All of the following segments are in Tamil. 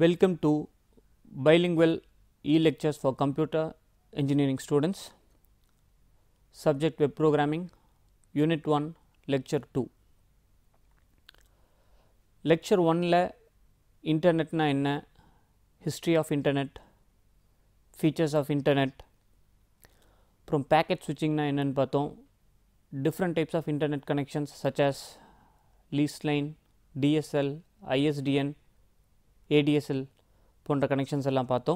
Welcome to bilingual e-lectures for computer engineering students. Subject web programming, unit 1, lecture 2. lecture 1ல இன்டர்நெட்னா என்ன history of internet features of internet அப்புறம் பேக்கெட் ஸ்விட்சிங்னா என்னன்னு பார்த்தோம் different types of internet connections such as lease line DSL ISDN ADSL போன்ற கனெக்ஷன்ஸ் எல்லாம் பார்த்தோம்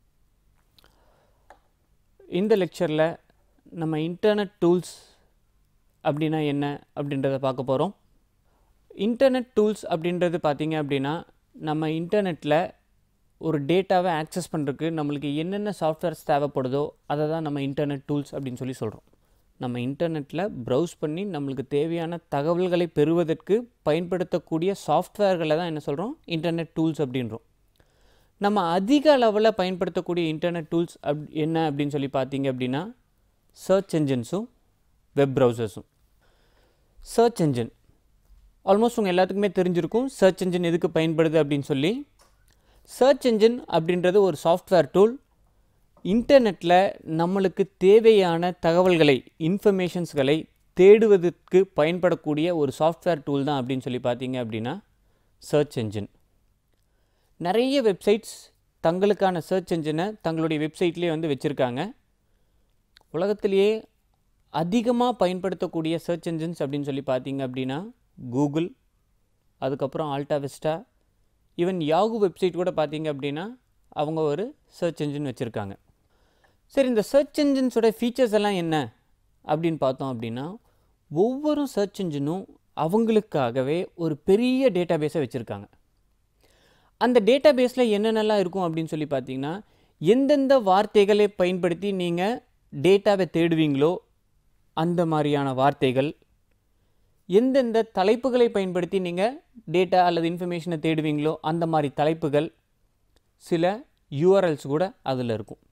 இந்த லெக்சரில் நம்ம இன்டர்நெட் டூல்ஸ் அப்படின்னா என்ன அப்படின்றத பார்க்க போகிறோம் இன்டர்நெட் டூல்ஸ் அப்படின்றது பார்த்திங்க அப்படின்னா நம்ம இன்டர்நெட்டில் ஒரு டேட்டாவை ஆக்சஸ் பண்ணுறதுக்கு நம்மளுக்கு என்னென்ன சாஃப்ட்வேர்ஸ் தேவைப்படுதோ அதை தான் நம்ம இன்டர்நெட் டூல்ஸ் அப்படின்னு சொல்லி சொல்கிறோம் நம்ம இன்டர்நெட்டில் ப்ரௌஸ் பண்ணி நம்மளுக்கு தேவையான தகவல்களை பெறுவதற்கு பயன்படுத்தக்கூடிய சாஃப்ட்வேர்களை தான் என்ன சொல்கிறோம் இன்டர்நெட் டூல்ஸ் அப்படின்றோம் நம்ம அதிக அளவில் பயன்படுத்தக்கூடிய இன்டர்நெட் டூல்ஸ் அப் என்ன அப்படின்னு சொல்லி பார்த்தீங்க அப்படின்னா சர்ச் என்ஜின்ஸும் வெப் ப்ரௌசர்ஸும் சர்ச் என்ஜின் ஆல்மோஸ்ட் உங்கள் எல்லாத்துக்குமே தெரிஞ்சிருக்கும் சர்ச் என்ஜின் எதுக்கு பயன்படுது அப்படின்னு சொல்லி சர்ச் என்ஜின் அப்படின்றது ஒரு சாஃப்ட்வேர் டூல் இன்டர்நெட்டில் நம்மளுக்கு தேவையான தகவல்களை இன்ஃபர்மேஷன்ஸ்களை தேடுவதற்கு பயன்படக்கூடிய ஒரு சாஃப்ட்வேர் டூல் தான் அப்படின்னு சொல்லி பார்த்தீங்க அப்படின்னா சர்ச் என்ஜின் நிறைய வெப்சைட்ஸ் தங்களுக்கான சர்ச் என்ஜினை தங்களுடைய வெப்சைட்லேயே வந்து வச்சுருக்காங்க உலகத்திலேயே அதிகமாக பயன்படுத்தக்கூடிய சர்ச் என்ஜின்ஸ் அப்படின்னு சொல்லி பார்த்தீங்க அப்படின்னா கூகுள் அதுக்கப்புறம் ஆல்டா வெஸ்டா ஈவன் யாகு வெப்சைட் கூட பார்த்தீங்க அப்படின்னா அவங்க ஒரு சர்ச் என்ஜின் வச்சுருக்காங்க சரி இந்த சர்ச் என்ஜின்ஸோட ஃபீச்சர்ஸ் எல்லாம் என்ன அப்படின்னு பார்த்தோம் அப்படின்னா ஒவ்வொரு சர்ச் என்ஜினும் அவங்களுக்காகவே ஒரு பெரிய டேட்டா பேஸை வச்சுருக்காங்க அந்த டேட்டா பேஸில் என்னென்னலாம் இருக்கும் அப்படின்னு சொல்லி பார்த்தீங்கன்னா எந்தெந்த வார்த்தைகளை பயன்படுத்தி நீங்கள் டேட்டாவை தேடுவீங்களோ அந்த மாதிரியான வார்த்தைகள் எந்தெந்த தலைப்புகளை பயன்படுத்தி நீங்கள் டேட்டா அல்லது இன்ஃபர்மேஷனை தேடுவீங்களோ அந்த மாதிரி தலைப்புகள் சில யூஆர்எல்ஸ் கூட அதில் இருக்கும்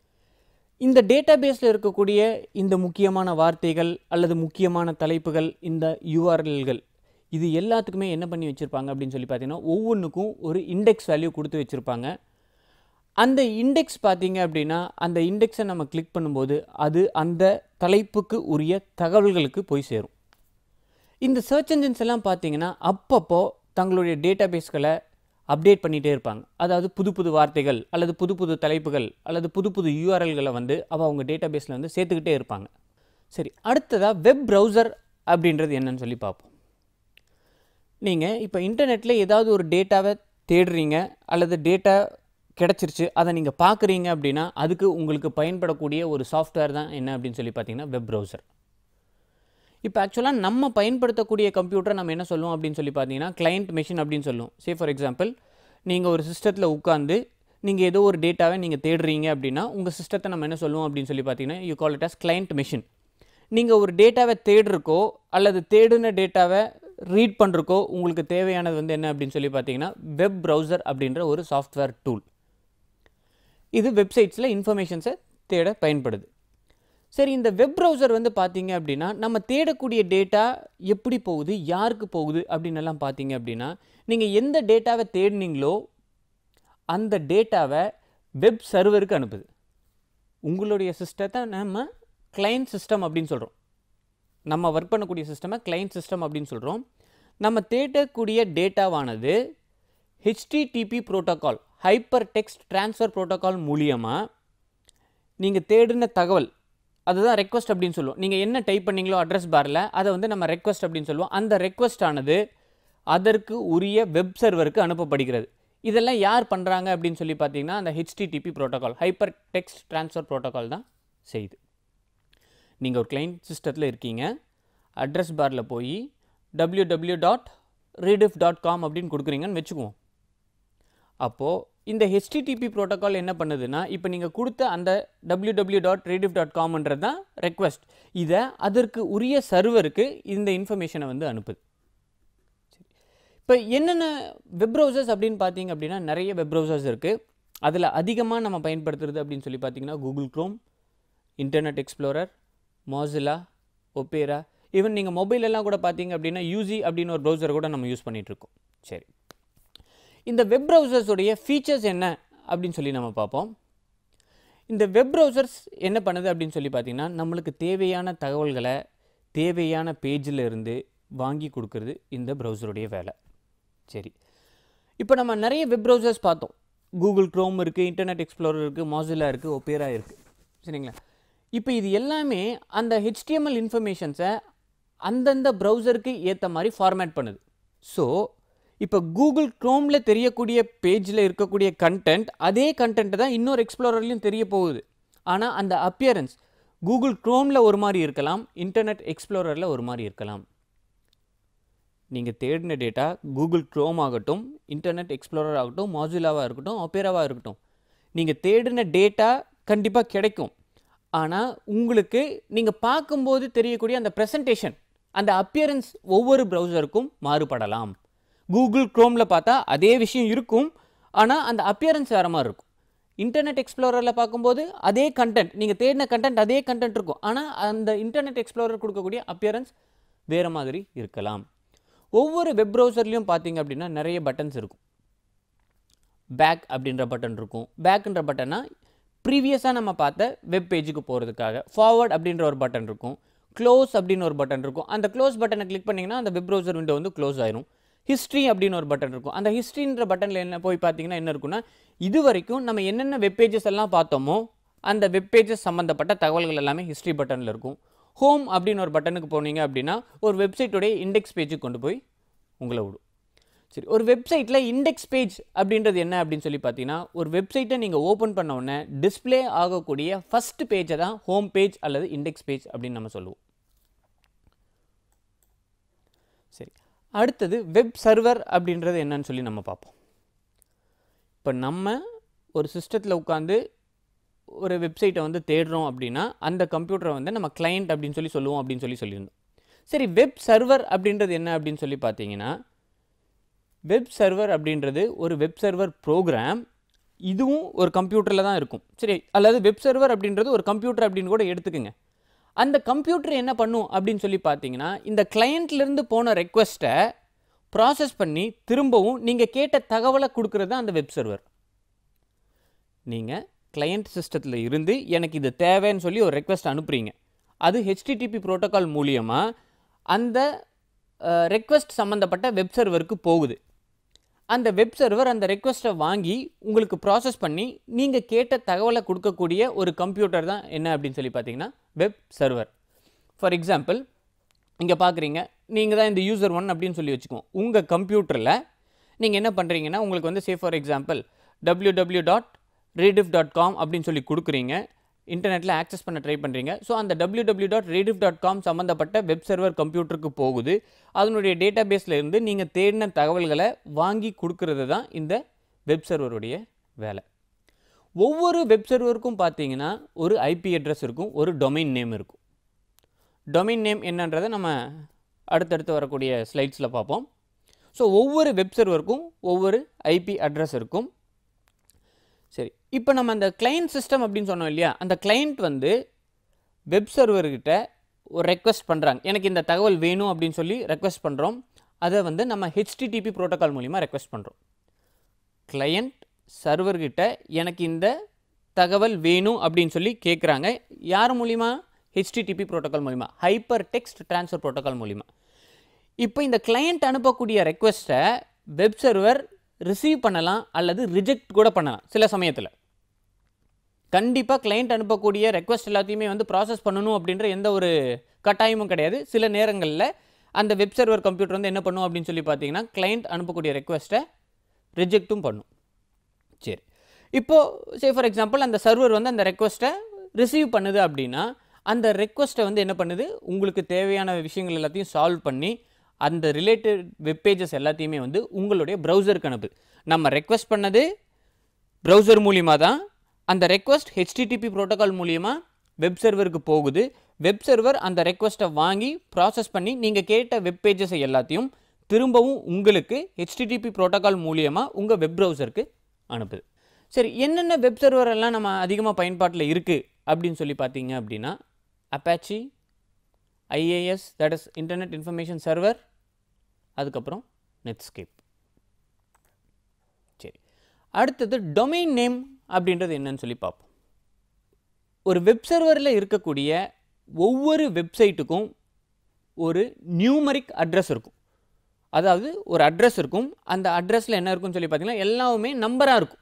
இந்த டேட்டா பேஸில் இருக்கக்கூடிய இந்த முக்கியமான வார்த்தைகள் அல்லது முக்கியமான தலைப்புகள் இந்த யூஆர்எல்கள் இது எல்லாத்துக்குமே என்ன பண்ணி வச்சுருப்பாங்க அப்படின்னு சொல்லி பார்த்தீங்கன்னா ஒவ்வொன்றுக்கும் ஒரு இண்டெக்ஸ் வேல்யூ கொடுத்து வச்சுருப்பாங்க அந்த இண்டெக்ஸ் பார்த்தீங்க அப்படின்னா அந்த இண்டெக்ஸை நம்ம கிளிக் பண்ணும்போது அது அந்த தலைப்புக்கு உரிய தகவல்களுக்கு போய் சேரும் இந்த சர்ச் என்ஜின்ஸ் எல்லாம் பார்த்தீங்கன்னா அப்பப்போ தங்களுடைய டேட்டா பேஸ்களை அப்டேட் பண்ணிகிட்டே இருப்பாங்க அதாவது புது புது வார்த்தைகள் அல்லது புது புது தலைப்புகள் அல்லது புது புது யூஆர்எல்களை வந்து அவள் அவங்க டேட்டா பேஸில் வந்து சேர்த்துக்கிட்டே இருப்பாங்க சரி அடுத்ததாக வெப் ப்ரௌசர் அப்படின்றது என்னன்னு சொல்லி பார்ப்போம் நீங்கள் இப்போ இன்டர்நெட்டில் ஏதாவது ஒரு டேட்டாவை தேடுறீங்க அல்லது டேட்டா கிடச்சிருச்சு அதை நீங்கள் பார்க்குறீங்க அப்படின்னா அதுக்கு உங்களுக்கு பயன்படக்கூடிய ஒரு சாஃப்ட்வேர் தான் என்ன அப்படின்னு சொல்லி பார்த்தீங்கன்னா வெப் ப்ரௌசர் இப்போ ஆக்சுவலாக நம்ம பயன்படுத்தக்கூடிய கம்ப்யூட்டர் நம்ம என்ன சொல்லுவோம் அப்படின்னு சொல்லி பார்த்தீங்கன்னா கிளைண்ட் மெஷின் அப்படின்னு சொல்லுவோம் சே ஃபார் எக்ஸாம்பிள் நீங்கள் ஒரு சிஸ்டத்தில் உட்காந்து நீங்கள் ஏதோ ஒரு டேட்டாவை நீங்கள் தேடுறீங்க அப்படின்னா உங்கள் சிஸ்டத்தை நம்ம என்ன சொல்லுவோம் அப்படின்னு சொல்லி பார்த்தீங்கன்னா you call it as client machine நீங்கள் ஒரு டேட்டாவை தேடுறக்கோ அல்லது தேடின டேட்டாவை ரீட் பண்ணுறக்கோ உங்களுக்கு தேவையானது வந்து என்ன அப்படின்னு சொல்லி பார்த்தீங்கன்னா வெப் ப்ரௌசர் அப்படின்ற ஒரு சாஃப்ட்வேர் டூல் இது வெப்சைட்ஸில் இன்ஃபர்மேஷன்ஸை தேட பயன்படுது சரி இந்த வெப் ப்ரௌசர் வந்து பார்த்தீங்க அப்படின்னா நம்ம தேடக்கூடிய டேட்டா எப்படி போகுது யாருக்கு போகுது அப்படின்னு எல்லாம் பார்த்தீங்க அப்படின்னா நீங்கள் எந்த டேட்டாவை தேடினீங்களோ அந்த டேட்டாவை வெப் சர்வருக்கு அனுப்புது உங்களுடைய சிஸ்டத்தை நம்ம கிளைண்ட் சிஸ்டம் அப்படின்னு சொல்கிறோம் நம்ம ஒர்க் பண்ணக்கூடிய சிஸ்டமை கிளைண்ட் சிஸ்டம் அப்படின்னு சொல்கிறோம் நம்ம தேடக்கூடிய டேட்டாவானது HTTP protocol hyper text transfer protocol மூலியமாக நீங்கள் தேடின தகவல் அதுதான் ரெக்வஸ்ட் அப்படின்னு சொல்லுவோம் நீங்கள் என்ன டைப் பண்ணீங்களோ அட்ரஸ் பாரில் அதை வந்து நம்ம ரெக்வஸ்ட் அப்படின்னு சொல்லுவோம் அந்த ரெக்வஸ்ட் ஆனது அதற்கு உரிய வெப் சர்வருக்கு அனுப்பப்படுகிறது இதெல்லாம் யார் பண்ணுறாங்க அப்படின்னு சொல்லி பார்த்தீங்கன்னா அந்த HTTP protocol hyper text transfer protocol தான் செய்யுது நீங்கள் ஒரு கிளைண்ட் சிஸ்டத்தில் இருக்கீங்க அட்ரஸ் பாரில் போய் W W dot Rediff dot com அப்படின்னு கொடுக்குறீங்கன்னு வச்சுக்குவோம் அப்போது இந்த ஹெச்டிடிபி ப்ரோட்டோக்கால் என்ன பண்ணுதுன்னா இப்போ நீங்கள் கொடுத்த அந்த W W dot Rediff dot காம்ன்றது தான் ரெக்வஸ்ட் இதை அதற்கு உரிய சர்வருக்கு இந்த இன்ஃபர்மேஷனை வந்து அனுப்புது இப்போ என்னென்ன வெப் ப்ரௌசர்ஸ் அப்படின்னு பார்த்தீங்க அப்படின்னா நிறைய வெப் ப்ரௌசர்ஸ் இருக்குது அதில் அதிகமாக நம்ம பயன்படுத்துறது அப்படின்னு சொல்லி பார்த்தீங்கன்னா Google Chrome Internet Explorer Mozilla Opera even நீங்கள் மொபைல் எல்லாம் கூட பார்த்தீங்க அப்படின்னா யூசி அப்படின்னு ஒரு ப்ரௌசர் கூட நம்ம யூஸ் பண்ணிகிட்ருக்கோம் சரி இந்த வெப் ப்ரௌசர்ஸுடைய ஃபீச்சர்ஸ் என்ன அப்படின்னு சொல்லி நம்ம பார்ப்போம் இந்த வெப் ப்ரௌசர்ஸ் என்ன பண்ணுது அப்படின்னு சொல்லி பார்த்தீங்கன்னா நம்மளுக்கு தேவையான தகவல்களை தேவையான பேஜில் இருந்து வாங்கி கொடுக்கறது இந்த ப்ரௌசருடைய வேலை சரி இப்போ நம்ம நிறைய வெப் ப்ரௌசர்ஸ் பார்த்தோம் கூகுள் க்ரோம் இருக்குது இன்டர்நெட் எக்ஸ்ப்ளோரர் இருக்குது மாசிலா இருக்குது ஒப்பேரா இருக்குது சரிங்களா இப்போ இது எல்லாமே அந்த ஹெச்டிஎம்எல் இன்ஃபர்மேஷன்ஸை அந்தந்த ப்ரௌசருக்கு ஏற்ற மாதிரி ஃபார்மேட் பண்ணுது ஸோ இப்போ கூகுள் க்ரோமில் தெரியக்கூடிய பேஜில் இருக்கக்கூடிய கண்டென்ட் அதே கண்டென்ட் தான் இன்னொரு எக்ஸ்ப்ளோரர்லையும் தெரிய போகுது ஆனால் அந்த அப்பியரன்ஸ் கூகுள் க்ரோமில் ஒரு மாதிரி இருக்கலாம் இன்டர்நெட் எக்ஸ்ப்ளோரரில் ஒரு மாதிரி இருக்கலாம் நீங்கள் தேடின டேட்டா கூகுள் க்ரோம் ஆகட்டும் இன்டர்நெட் எக்ஸ்ப்ளோரர் ஆகட்டும் மாஜுலாவாக இருக்கட்டும் ஒப்பேராவாக இருக்கட்டும் நீங்கள் தேடின டேட்டா கண்டிப்பாக கிடைக்கும் ஆனால் உங்களுக்கு நீங்கள் பார்க்கும்போது தெரியக்கூடிய அந்த ப்ரெசன்டேஷன் அந்த அப்பியரன்ஸ் ஒவ்வொரு ப்ரௌசருக்கும் மாறுபடலாம் கூகுள் க்ரோமில் பார்த்தா அதே விஷயம் இருக்கும் ஆனால் அந்த அப்பியரன்ஸ் வேறு மாதிரி இருக்கும் இன்டர்நெட் எக்ஸ்ப்ளோரரில் பார்க்கும்போது அதே கண்டென்ட் நீங்கள் தேடின கண்டென்ட் அதே கண்டென்ட் இருக்கும் ஆனால் அந்த இன்டர்நெட் எக்ஸ்ப்ளோரர் கொடுக்கக்கூடிய அப்பியரன்ஸ் வேறு மாதிரி இருக்கலாம் ஒவ்வொரு வெப் ப்ரௌசர்லேயும் பார்த்தீங்க அப்படின்னா நிறைய பட்டன்ஸ் இருக்கும் பேக் அப்படின்ற பட்டன் இருக்கும் பேக்குன்ற பட்டன்னா ப்ரீவியஸாக நம்ம பார்த்த வெப் பேஜுக்கு போகிறதுக்காக ஃபார்வர்ட் அப்படின்ற ஒரு பட்டன் இருக்கும் க்ளோஸ் அப்படின்னு ஒரு பட்டன் இருக்கும் அந்த க்ளோஸ் பட்டனை கிளிக் பண்ணிங்கன்னா அந்த வெப் ப்ரௌசர் விண்டோ வந்து க்ளோஸ் ஆயிரும் ஹிஸ்ட்ரி அப்படின்னு ஒரு பட்டன் இருக்கும் அந்த ஹிஸ்ட்ரின்ற பட்டனில் என்ன போய் பார்த்தீங்கன்னா என்ன இருக்குன்னா இது வரைக்கும் நம்ம என்னென்ன வெப் பேஜஸ் எல்லாம் பார்த்தோமோ அந்த வெப் பேஜஸ் சம்மந்தப்பட்ட தகவல்கள் எல்லாமே ஹிஸ்ட்ரி பட்டனில் இருக்கும் ஹோம் அப்படின்னு ஒரு பட்டனுக்கு போனீங்க அப்படின்னா ஒரு வெப்சைட்டுடைய இண்டெக்ஸ் பேஜுக்கு கொண்டு போய் உங்களை விடும் சரி ஒரு வெப்சைட்டில் இண்டெக்ஸ் பேஜ் அப்படின்றது என்ன அப்படின்னு சொல்லி பார்த்தீங்கன்னா ஒரு வெப்சைட்டை நீங்கள் ஓப்பன் பண்ண உடனே டிஸ்பிளே ஆகக்கூடிய ஃபஸ்ட் பேஜை தான் ஹோம் பேஜ் அல்லது இண்டெக்ஸ் பேஜ் அப்படின்னு நம்ம சொல்லுவோம் சரி அடுத்தது வெப் சர்வர் அப்படின்றது என்னன்னு சொல்லி நம்ம பார்ப்போம் இப்போ நம்ம ஒரு சிஸ்டத்தில் உட்காந்து ஒரு வெப்சைட்டை வந்து தேடுறோம் அப்படின்னா அந்த கம்ப்யூட்டரை வந்து நம்ம கிளைண்ட் அப்படின்னு சொல்லி சொல்லுவோம் அப்படின்னு சொல்லி சொல்லியிருந்தோம் சரி வெப் சர்வர் அப்படின்றது என்ன அப்படின்னு சொல்லி பார்த்தீங்கன்னா வெப் சர்வர் அப்படின்றது ஒரு வெப் சர்வர் ப்ரோக்ராம் இதுவும் ஒரு கம்ப்யூட்டரில் தான் இருக்கும் சரி அல்லது வெப் சர்வர் அப்படின்றது ஒரு கம்ப்யூட்டர் அப்படின்னு கூட எடுத்துக்கோங்க அந்த கம்ப்யூட்டர் என்ன பண்ணும் அப்படின்னு சொல்லி பார்த்தீங்கன்னா இந்த கிளையண்ட்லேருந்து போன ரெக்வஸ்ட்டை ப்ராசஸ் பண்ணி திரும்பவும் நீங்கள் கேட்ட தகவலை கொடுக்குறது தான் அந்த வெப் சர்வர் நீங்கள் கிளையண்ட் சிஸ்டத்தில் இருந்து எனக்கு இது தேவைன்னு சொல்லி ஒரு ரெக்வஸ்ட் அனுப்புகிறீங்க அது ஹெச்டிடிபி ப்ரோட்டோகால் மூலியமாக அந்த ரெக்வஸ்ட் சம்மந்தப்பட்ட வெப் சர்வருக்கு போகுது அந்த வெப் சர்வர் அந்த ரெக்வஸ்ட்டை வாங்கி உங்களுக்கு ப்ராசஸ் பண்ணி நீங்கள் கேட்ட தகவலை கொடுக்கக்கூடிய ஒரு கம்ப்யூட்டர் தான் என்ன அப்படின்னு சொல்லி பார்த்தீங்கன்னா வெப் சர்வர் ஃபார் எக்ஸாம்பிள் இங்கே பார்க்குறீங்க நீங்கள் தான் இந்த யூசர் ஒன் அப்படின்னு சொல்லி வச்சுக்குவோம் உங்கள் கம்ப்யூட்டரில் நீங்கள் என்ன பண்ணுறீங்கன்னா உங்களுக்கு வந்து say for example W W dot Rediff dot com அப்படின்னு சொல்லி கொடுக்குறீங்க இன்டர்நெட்டில் ஆக்சஸ் பண்ண ட்ரை பண்ணுறீங்க ஸோ அந்த W W dot Rediff dot com சம்மந்தப்பட்ட வெப் சர்வர் கம்ப்யூட்டருக்கு போகுது அதனுடைய டேட்டா பேஸில் இருந்து நீங்கள் தேடின தகவல்களை வாங்கி கொடுக்கறது தான் இந்த வெப் சர்வருடைய வேலை ஒவ்வொரு வெப் சர்வருக்கும் பார்த்தீங்கன்னா ஒரு ஐபி அட்ரஸ் இருக்கும் ஒரு டொமைன் நேம் இருக்கும் டொமைன் நேம் என்னன்றதை நம்ம அடுத்தடுத்து வரக்கூடிய ஸ்லைட்ஸில் பார்ப்போம் ஸோ ஒவ்வொரு வெப் சர்வருக்கும் ஒவ்வொரு ஐபி அட்ரஸ் இருக்கும் சரி இப்போ நம்ம அந்த கிளையண்ட் சிஸ்டம் அப்படின்னு சொன்னோம் இல்லையா அந்த கிளையண்ட் வந்து வெப் சர்வர்கிட்ட ஒரு ரெக்வஸ்ட் பண்ணுறாங்க எனக்கு இந்த தகவல் வேணும் அப்படின்னு சொல்லி ரெக்வஸ்ட் பண்ணுறோம் அதை வந்து நம்ம ஹெச்டிடிபி ப்ரோட்டோகால் மூலிமா ரெக்வஸ்ட் பண்ணுறோம் கிளையண்ட் சர்வர்கிட்ட எனக்கு இந்த தகவல் வேணும் அப்படின்னு சொல்லி கேட்குறாங்க யார் மூலிமா ஹெச்டிடிபி ப்ரோட்டோகால் மூலிமா ஹைப்பர் டெக்ஸ்ட் ட்ரான்ஸ்ஃபர் ப்ரோட்டோகால் மூலிமா இப்போ இந்த கிளையண்ட் அனுப்பக்கூடிய ரெக்வஸ்ட்டை வெப் சர்வர் ரிசீவ் பண்ணலாம் அல்லது ரிஜெக்ட் கூட பண்ணலாம் சில சமயத்தில் கண்டிப்பாக கிளையண்ட் அனுப்பக்கூடிய ரெக்வஸ்ட் எல்லாத்தையுமே வந்து ப்ராசஸ் பண்ணணும் அப்படின்ற எந்த ஒரு கட்டாயமும் கிடையாது சில நேரங்களில் அந்த வெப் சர்வர் கம்ப்யூட்டர் வந்து என்ன பண்ணும் அப்படின்னு சொல்லி பார்த்தீங்கன்னா கிளையண்ட் அனுப்பக்கூடிய ரெக்வஸ்ட்டை ரிஜெக்ட்டும் பண்ணும் சரி இப்போது சே ஃபார் எக்ஸாம்பிள் அந்த சர்வர் வந்து அந்த ரெக்வஸ்ட்டை ரிசீவ் பண்ணுது அப்படின்னா அந்த ரெக்வஸ்ட்டை வந்து என்ன பண்ணுது உங்களுக்கு தேவையான விஷயங்கள் எல்லாத்தையும் சால்வ் பண்ணி அந்த ரிலேட்டட் வெப் பேஜஸ் எல்லாத்தையுமே வந்து உங்களுடைய ப்ரௌசருக்கு அனுப்புது நம்ம ரெக்வஸ்ட் பண்ணது ப்ரௌசர் மூலிமா தான் அந்த ரெக்வஸ்ட் ஹெச்டிடிபி ப்ரோட்டோகால் மூலிமா வெப் சர்வருக்கு போகுது வெப் சர்வர் அந்த ரெக்வஸ்ட்டை வாங்கி ப்ராசஸ் பண்ணி நீங்கள் கேட்ட வெப் பேஜஸை எல்லாத்தையும் திரும்பவும் உங்களுக்கு ஹெச்டிடிபி ப்ரோட்டோகால் மூலியமாக உங்கள் வெப் ப்ரௌசருக்கு அனுப்புது சரி என்னென்ன வெப் சர்வர் எல்லாம் நம்ம அதிகமாக பயன்பாட்டில் இருக்குது அப்படின்னு சொல்லி பார்த்தீங்க அப்படின்னா Apache IIS that is internet information server அதுக்கப்புறம் நெட்ஸ்கேப் அடுத்தது டொமைன் நேம் அப்படின்றது என்னன்னு சொல்லி பார்ப்போம் ஒரு வெப் சர்வரில் இருக்கக்கூடிய ஒவ்வொரு வெப்சைட்டுக்கும் ஒரு நியூமரிக் அட்ரஸ் இருக்கும் அதாவது ஒரு அட்ரஸ் இருக்கும் அந்த அட்ரஸில் என்ன இருக்கும்னு சொல்லி பார்த்தீங்கன்னா எல்லாமே நம்பராக இருக்கும்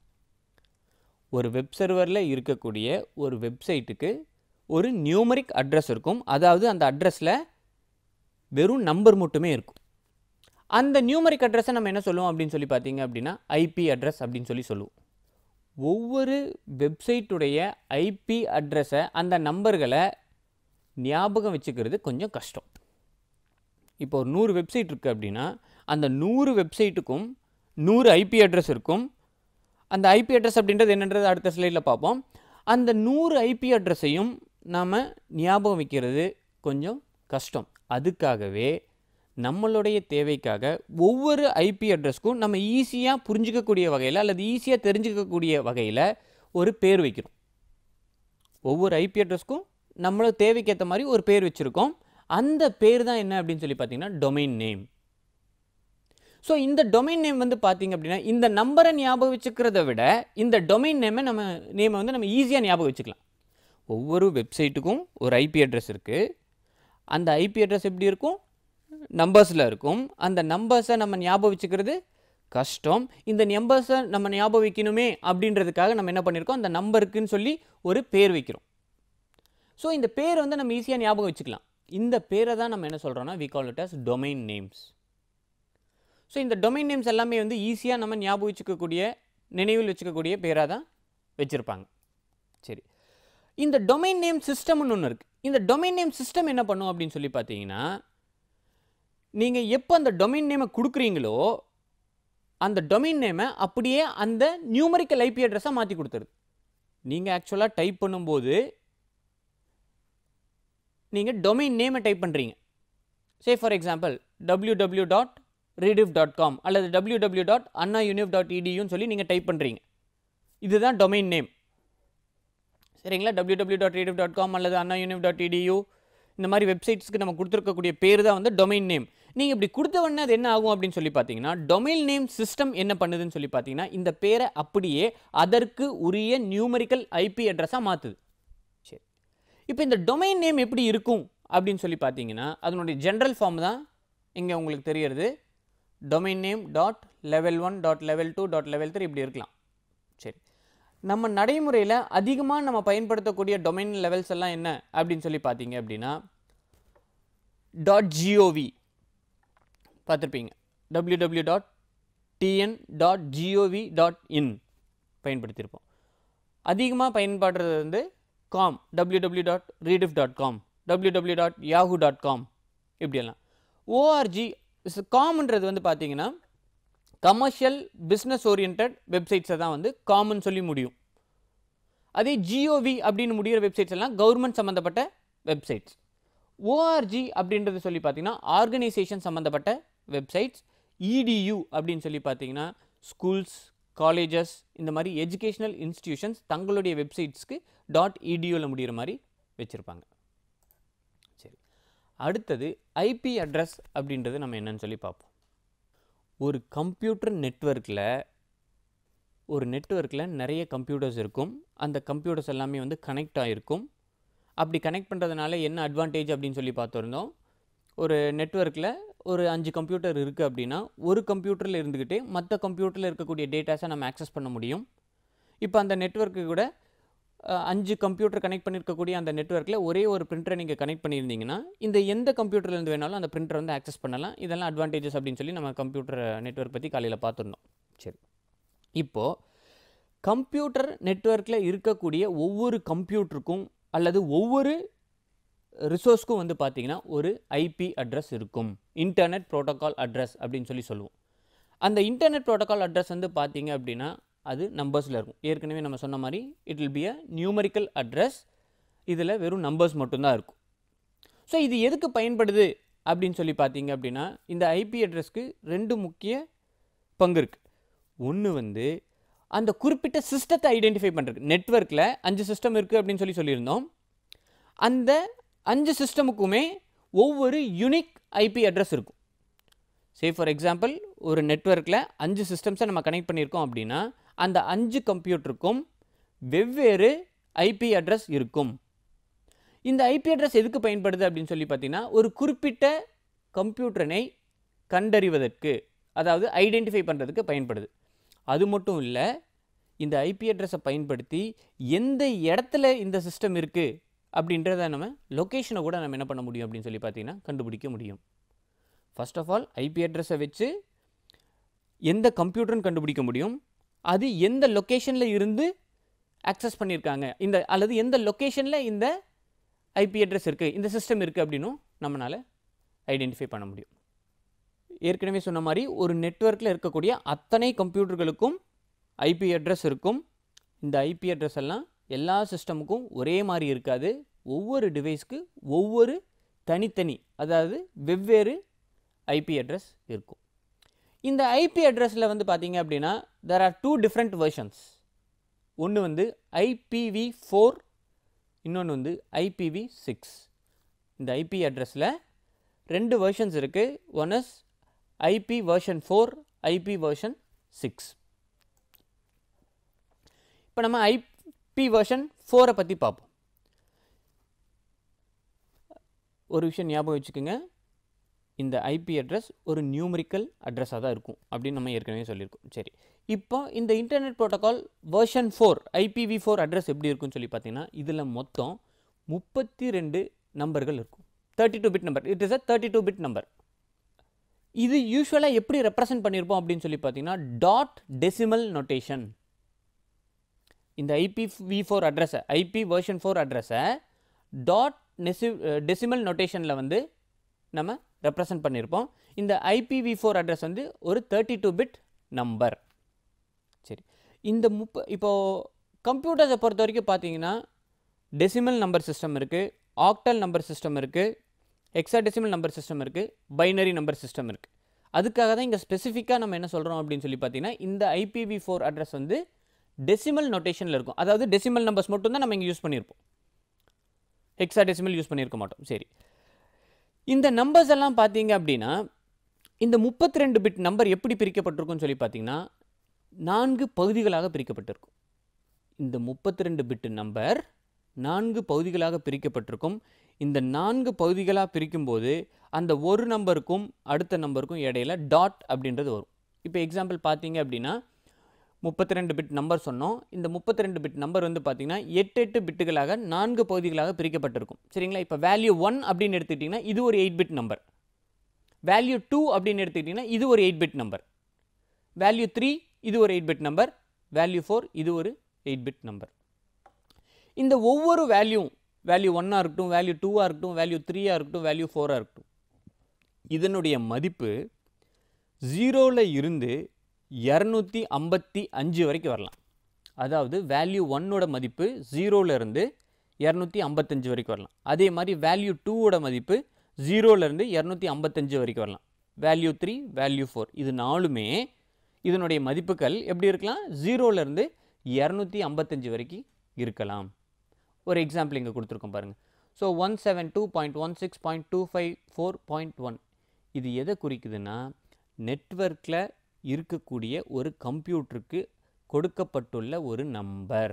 ஒரு வெப் சர்வரில் இருக்கக்கூடிய ஒரு வெப்சைட்டுக்கு ஒரு நியூமரிக் அட்ரஸ் இருக்கும் அதாவது அந்த அட்ரஸில் வெறும் நம்பர் மட்டுமே இருக்கும் அந்த நியூமரிக் அட்ரஸை நம்ம என்ன சொல்லுவோம் அப்படின்னு சொல்லி பார்த்தீங்க அப்படின்னா ஐபி அட்ரஸ் அப்படின்னு சொல்லி சொல்லுவோம் ஒவ்வொரு வெப்சைட்டுடைய ஐபி அட்ரஸை அந்த நம்பர்களை ஞாபகம் வச்சுக்கிறது கொஞ்சம் கஷ்டம் இப்போ ஒரு நூறு வெப்சைட் இருக்குது அப்படின்னா அந்த நூறு வெப்சைட்டுக்கும் நூறு ஐபி அட்ரஸ் இருக்கும் அந்த ஐபி அட்ரஸ் அப்படின்றது என்னன்றது அடுத்த ஸ்லைடில் பார்ப்போம் அந்த நூறு ஐபி அட்ரஸையும் நாம் ஞாபகம் வைக்கிறது கொஞ்சம் கஷ்டம் அதுக்காகவே நம்மளுடைய தேவைக்காக ஒவ்வொரு ஐபி அட்ரஸ்க்கும் நம்ம ஈஸியாக புரிஞ்சிக்கக்கூடிய வகையில் அல்லது ஈஸியாக தெரிஞ்சுக்கக்கூடிய வகையில் ஒரு பேர் வைக்கிறோம் ஒவ்வொரு ஐபி அட்ரஸ்க்கும் நம்மளோட தேவைக்கு ஏற்ற மாதிரி ஒரு பேர் வச்சுருக்கோம் அந்த பேர் தான் என்ன அப்படின்னு சொல்லி பார்த்தீங்கன்னா டொமைன் நேம் ஸோ இந்த டொமைன் நேம் வந்து பார்த்தீங்க அப்படின்னா இந்த நம்பரை ஞாபகம் வச்சுக்கிறத விட இந்த டொமைன் நேமை நம்ம நேமை வந்து நம்ம ஈஸியாக ஞாபகம் வச்சுக்கலாம் ஒவ்வொரு வெப்சைட்டுக்கும் ஒரு ஐபி அட்ரஸ் இருக்குது அந்த ஐபி அட்ரஸ் எப்படி இருக்கும் நம்பர்ஸில் இருக்கும் அந்த நம்பர்ஸை நம்ம ஞாபகம் வச்சுக்கிறது கஷ்டம் இந்த நம்பர்ஸை நம்ம ஞாபகம் வைக்கணுமே அப்படின்றதுக்காக நம்ம என்ன பண்ணியிருக்கோம் அந்த நம்பருக்குன்னு சொல்லி ஒரு பேர் வைக்கிறோம் ஸோ இந்த பேர் வந்து நம்ம ஈஸியாக ஞாபகம் வச்சுக்கலாம் இந்த பேரை தான் நம்ம என்ன சொல்கிறோம்னா we call it as domain names so இந்த டொமைன் நேம்ஸ் எல்லாமே வந்து ஈஸியாக நம்ம ஞாபகம் வச்சுக்கக்கூடிய நினைவில் வச்சுக்கக்கூடிய பேராக தான் வச்சுருப்பாங்க சரி இந்த டொமைன் நேம் சிஸ்டம்னு ஒன்று இருக்குது இந்த டொமைன் நேம் சிஸ்டம் என்ன பண்ணும் அப்படின்னு சொல்லி பார்த்தீங்கன்னா நீங்கள் எப்போ அந்த டொமைன் நேமை கொடுக்குறீங்களோ அந்த டொமைன் நேமை அப்படியே அந்த நியூமரிக்கல் ஐபி அட்ரஸாக மாற்றி கொடுத்துருது நீங்கள் ஆக்சுவலாக டைப் பண்ணும்போது நீங்கள் டொமைன் நேமை டைப் பண்ணுறீங்க say for example W W dot Rediff dot com அல்லது W W dot Anna univ dot இடியூன்னு சொல்லி நீங்கள் டைப் பண்ணுறீங்க இதுதான் டொமைன் நேம் சரிங்களா W W dot Rediff dot com அல்லது அண்ணா யூனிஃப் டாட் இடியூ இந்த மாதிரி வெப்சைட்ஸ்க்கு நம்ம கொடுத்துருக்கக்கூடிய பேர் தான் வந்து டொமைன் நேம் நீங்கள் இப்படி கொடுத்த உடனே அது என்ன ஆகும் அப்படின்னு சொல்லி பார்த்தீங்கன்னா டொமைன் நேம் சிஸ்டம் என்ன பண்ணுதுன்னு சொல்லி பார்த்தீங்கன்னா இந்த பேரை அப்படியே அதற்கு உரிய நியூமரிக்கல் ஐபி அட்ரஸாக மாற்றுது சரி இப்போ இந்த டொமைன் நேம் எப்படி இருக்கும் அப்படின்னு சொல்லி பார்த்தீங்கன்னா அதனுடைய ஜென்ரல் ஃபார்ம் தான் இங்கே உங்களுக்கு தெரியறது domain name dot level one dot level two dot level three இப்படி இருக்கலாம் சரி நம்ம நடைமுறையில் அதிகமாக நம்ம பயன்படுத்தக்கூடிய டொமைன் லெவல்ஸ் எல்லாம் என்ன அப்படின்னு சொல்லி பார்த்தீங்க அப்படின்னா டாட் ஜிஓவி பார்த்துருப்பீங்க W W dot TN dot GOV dot in பயன்படுத்தியிருப்போம் அதிகமாக பயன்படுறது வந்து com W W dot Rediff dot com W W dot Yahoo dot com இப்படியெல்லாம் ஓஆர்ஜி காம்ன்றது வந்து பார்த்தீங்கன்னா கமர்ஷியல் பிஸ்னஸ் ஓரியன்ட் வெப்சைட்ஸை தான் வந்து காமன் சொல்லி முடியும் அதே ஜிஓவி அப்படின்னு முடிகிற வெப்சைட்ஸ் எல்லாம் கவர்மெண்ட் சம்மந்தப்பட்ட வெப்சைட்ஸ் ஓஆர்ஜி அப்படின்றது சொல்லி பார்த்தீங்கன்னா ஆர்கனைசேஷன் சம்மந்தப்பட்ட வெப்சைட்ஸ் இடியூ அப்படின்னு சொல்லி பார்த்தீங்கன்னா ஸ்கூல்ஸ் காலேஜஸ் இந்த மாதிரி எஜுகேஷ்னல் இன்ஸ்டிடியூஷன்ஸ் தங்களுடைய வெப்சைட்ஸ்க்கு டாட் இடியூவில் முடிகிற மாதிரி வச்சுருப்பாங்க சரி அடுத்தது ஐபி அட்ரஸ் அப்படின்றது நம்ம என்னன்னு சொல்லி பார்ப்போம் ஒரு கம்ப்யூட்டர் நெட்வொர்க்கில் ஒரு நெட்வொர்க்கில் நிறைய கம்ப்யூட்டர்ஸ் இருக்கும் அந்த கம்ப்யூட்டர்ஸ் எல்லாமே வந்து கனெக்ட் ஆகிருக்கும் அப்படி கனெக்ட் பண்ணுறதுனால என்ன அட்வான்டேஜ் அப்படின்னு சொல்லி பார்த்துருந்தோம் ஒரு நெட்வொர்க்கில் ஒரு அஞ்சு கம்ப்யூட்டர் இருக்குது அப்படின்னா ஒரு கம்ப்யூட்டரில் இருந்துக்கிட்டே மற்ற கம்ப்யூட்டரில் இருக்கக்கூடிய டேட்டாஸை நம்ம ஆக்சஸ் பண்ண முடியும் இப்போ அந்த நெட்வொர்க்கு கூட அஹ், அஞ்சு கம்ப்யூட்டர் கனெக்ட் பண்ணியிருக்கக்கூடிய அந்த நெட்வொர்க்கில் ஒரே ஒரு பிரிண்டரை நீங்கள் கனெக்ட் பண்ணியிருந்தீங்கன்னா இந்த எந்த கம்ப்யூட்டர்லேருந்து வேணாலும் அந்த பிரிண்டரை வந்து ஆக்சஸ் பண்ணலாம் இதெல்லாம் அட்வான்டேஜஸ் அப்படின்னு சொல்லி நம்ம கம்ப்யூட்டர் நெட்வொர்க் பற்றி காலையில் பார்த்துருந்தோம் சரி இப்போது கம்ப்யூட்டர் நெட்வொர்க்கில் இருக்கக்கூடிய ஒவ்வொரு கம்ப்யூட்டருக்கும் அல்லது ஒவ்வொரு ரிசோர்ஸ்க்கும் வந்து பார்த்தீங்கன்னா ஒரு ஐபி அட்ரஸ் இருக்கும் இன்டர்நெட் ப்ரோட்டோகால் அட்ரஸ் அப்படின்னு சொல்லி சொல்லுவோம் அந்த இன்டர்நெட் ப்ரோட்டோகால் அட்ரஸ் வந்து பார்த்தீங்க அப்படின்னா அது நம்பர்ஸில் இருக்கும் ஏற்கனவே நம்ம சொன்ன மாதிரி it will be a numerical address இதில் வெறும் நம்பர்ஸ் மட்டும்தான் இருக்கும் ஸோ இது எதுக்கு பயன்படுது அப்படின்னு சொல்லி பார்த்தீங்க அப்படின்னா இந்த ஐபி அட்ரஸ்க்கு ரெண்டு முக்கிய பங்கு இருக்குது ஒன்று வந்து அந்த குறிப்பிட்ட சிஸ்டத்தை ஐடென்டிஃபை பண்ணுறது நெட்வொர்க்கில் அஞ்சு சிஸ்டம் இருக்குது அப்படின்னு சொல்லி சொல்லியிருந்தோம் அந்த அஞ்சு சிஸ்டமுக்குமே ஒவ்வொரு யூனிக் ஐபி அட்ரஸ் இருக்கும் சே ஃபார் எக்ஸாம்பிள் ஒரு நெட்வொர்க்கில் அஞ்சு சிஸ்டம்ஸை நம்ம கனெக்ட் பண்ணியிருக்கோம் அப்படின்னா அந்த அஞ்சு கம்ப்யூட்டருக்கும் வெவ்வேறு ஐபி அட்ரஸ் இருக்கும் இந்த ஐபி அட்ரஸ் எதுக்கு பயன்படுது அப்படின்னு சொல்லி பார்த்தீங்கன்னா ஒரு குறிப்பிட்ட கம்ப்யூட்டரனை கண்டறிவதற்கு அதாவது ஐடென்டிஃபை பண்ணுறதுக்கு பயன்படுது அது மட்டும் இல்லை இந்த ஐபி அட்ரஸை பயன்படுத்தி எந்த இடத்துல இந்த சிஸ்டம் இருக்குது அப்படின்றத நம்ம லொக்கேஷனை கூட நம்ம என்ன பண்ண முடியும் அப்படின்னு சொல்லி பார்த்தீங்கன்னா கண்டுபிடிக்க முடியும் ஃபர்ஸ்ட் ஆஃப் ஆல் ஐபி அட்ரஸை வச்சு எந்த கம்ப்யூட்டர்னு கண்டுபிடிக்க முடியும் அது எந்த லொக்கேஷனில் இருந்து ஆக்சஸ் பண்ணியிருக்காங்க இந்த அல்லது எந்த லொக்கேஷனில் இந்த ஐபி அட்ரஸ் இருக்குது இந்த சிஸ்டம் இருக்குது அப்படின்னும் நம்மளால் ஐடென்டிஃபை பண்ண முடியும் ஏற்கனவே சொன்ன மாதிரி ஒரு நெட்வொர்க்கில் இருக்கக்கூடிய அத்தனை கம்ப்யூட்டர்களுக்கும் ஐபி அட்ரஸ் இருக்கும் இந்த ஐபி அட்ரஸ் எல்லாம் எல்லா சிஸ்டமுக்கும் ஒரே மாதிரி இருக்காது ஒவ்வொரு டிவைஸ்க்கு ஒவ்வொரு தனித்தனி அதாவது வெவ்வேறு ஐபி அட்ரஸ் இருக்கும் இந்த ஐபி அட்ரஸில் வந்து பார்த்தீங்க அப்படின்னா there are two different versions ஒன்று வந்து ஐபிவி ஃபோர் இன்னொன்று வந்து ஐபிவி சிக்ஸ் இந்த ஐபி அட்ரஸில் ரெண்டு வெர்ஷன்ஸ் இருக்குது one is IP version four IP version six இப்போ நம்ம ஐபி வெர்ஷன் ஃபோரை பற்றி பார்ப்போம் ஒரு விஷயம் ஞாபகம் வச்சுக்கோங்க இந்த ஐபி அட்ரஸ் ஒரு நியூமரிக்கல் அட்ரஸாக தான் இருக்கும் அப்படின்னு நம்ம ஏற்கனவே சொல்லியிருக்கோம் சரி இப்போ இந்த internet protocol version four IPV four address எப்படி இருக்குன்னு சொல்லி பார்த்தீங்கன்னா இதில் மொத்தம் முப்பத்தி ரெண்டு நம்பர்கள் இருக்கும் thirty two bit number it is a thirty two bit number இது யூஸ்வலாக எப்படி ரெப்ரசன்ட் பண்ணியிருப்போம் அப்படின்னு சொல்லி பார்த்தீங்கன்னா டாட் டெசிமல் நொட்டேஷன் இந்த ஐபி வி ஃபோர் அட்ரஸை ஐபி வெர்ஷன் ஃபோர் அட்ரஸை டாட் நெசி டெசிமல் நொட்டேஷனில் வந்து நம்ம ரெப்ரசன்ட் பண்ணியிருப்போம் இந்த ஐபிவி ஃபோர் அட்ரஸ் வந்து ஒரு தேர்ட்டி டூ பிட் நம்பர் சரி இந்த முப்ப இப்போது கம்ப்யூட்டர்ஸை பொறுத்த வரைக்கும் பார்த்தீங்கன்னா டெசிமல் நம்பர் சிஸ்டம் இருக்குது ஆக்டல் நம்பர் சிஸ்டம் இருக்குது எக்ஸா டெசிமல் நம்பர் சிஸ்டம் இருக்குது பைனரி நம்பர் சிஸ்டம் இருக்குது அதுக்காக தான் இங்கே ஸ்பெசிஃபிக்காக நம்ம என்ன சொல்கிறோம் அப்படின்னு சொல்லி பார்த்தீங்கன்னா இந்த ஐபிவி ஃபோர் அட்ரஸ் வந்து டெசிமல் நொட்டேஷனில் இருக்கும் அதாவது டெசிமல் நம்பர்ஸ் மட்டும்தான் நம்ம இங்கே யூஸ் பண்ணியிருப்போம் ஹெக்ஸா டெசிமல் யூஸ் பண்ணியிருக்க மாட்டோம் சரி இந்த நம்பர்ஸ் எல்லாம் பார்த்தீங்க அப்படின்னா இந்த முப்பத்தி ரெண்டு பிட் நம்பர் எப்படி பிரிக்கப்பட்டிருக்குன்னு சொல்லி பார்த்தீங்கன்னா நான்கு பகுதிகளாக பிரிக்கப்பட்டிருக்கும் இந்த முப்பத்தி ரெண்டு பிட்டு நம்பர் நான்கு பகுதிகளாக பிரிக்கப்பட்டிருக்கும் இந்த நான்கு பகுதிகளாக பிரிக்கும்போது அந்த ஒரு நம்பருக்கும் அடுத்த நம்பருக்கும் இடையில டாட் அப்படின்றது வரும் இப்போ எக்ஸாம்பிள் பார்த்தீங்க அப்படின்னா முப்பத்தி ரெண்டு பிட் நம்பர் சொன்னோம் இந்த முப்பத்தி ரெண்டு பிட் நம்பர் வந்து பார்த்தீங்கன்னா எட்டு எட்டு பிட்டுகளாக நான்கு பகுதிகளாக பிரிக்கப்பட்டிருக்கும் சரிங்களா இப்போ வேல்யூ ஒன் அப்படின்னு எடுத்துக்கிட்டிங்கன்னா இது ஒரு eight bit number value two அப்படின்னு எடுத்துக்கிட்டிங்கன்னா இது ஒரு eight bit number value three இது ஒரு eight bit number value four இது ஒரு எயிட் பிட் நம்பர் இந்த ஒவ்வொரு வேல்யூ வேல்யூ ஒன்னாக இருக்கட்டும் வேல்யூ டூவாக இருக்கட்டும் வேல்யூ த்ரீயாக இருக்கட்டும் வேல்யூ ஃபோராக இருக்கட்டும் இதனுடைய மதிப்பு ஜீரோவில் இருந்து இரநூத்தி ஐம்பத்தி அஞ்சு வரைக்கும் வரலாம் அதாவது வேல்யூ ஒன்னோட மதிப்பு ஜீரோலேருந்து இரநூத்தி ஐம்பத்தஞ்சு வரைக்கும் வரலாம் அதே மாதிரி வேல்யூ டூவோட மதிப்பு ஜீரோலேருந்து இரநூத்தி ஐம்பத்தஞ்சு வரைக்கும் வரலாம் வேல்யூ த்ரீ வேல்யூ ஃபோர் இது நாலுமே இதனுடைய மதிப்புகள் எப்படி இருக்கலாம் ஜீரோலேருந்து இரநூத்தி ஐம்பத்தஞ்சு வரைக்கும் இருக்கலாம் ஒரு எக்ஸாம்பிள் இங்கே கொடுத்துருக்கோம் பாருங்கள் so one seven two point one six point two five four point one இது எதை குறிக்குதுன்னா நெட்வொர்க்கில் இருக்கக்கூடிய ஒரு கம்ப்யூட்டருக்கு கொடுக்கப்பட்டுள்ள ஒரு நம்பர்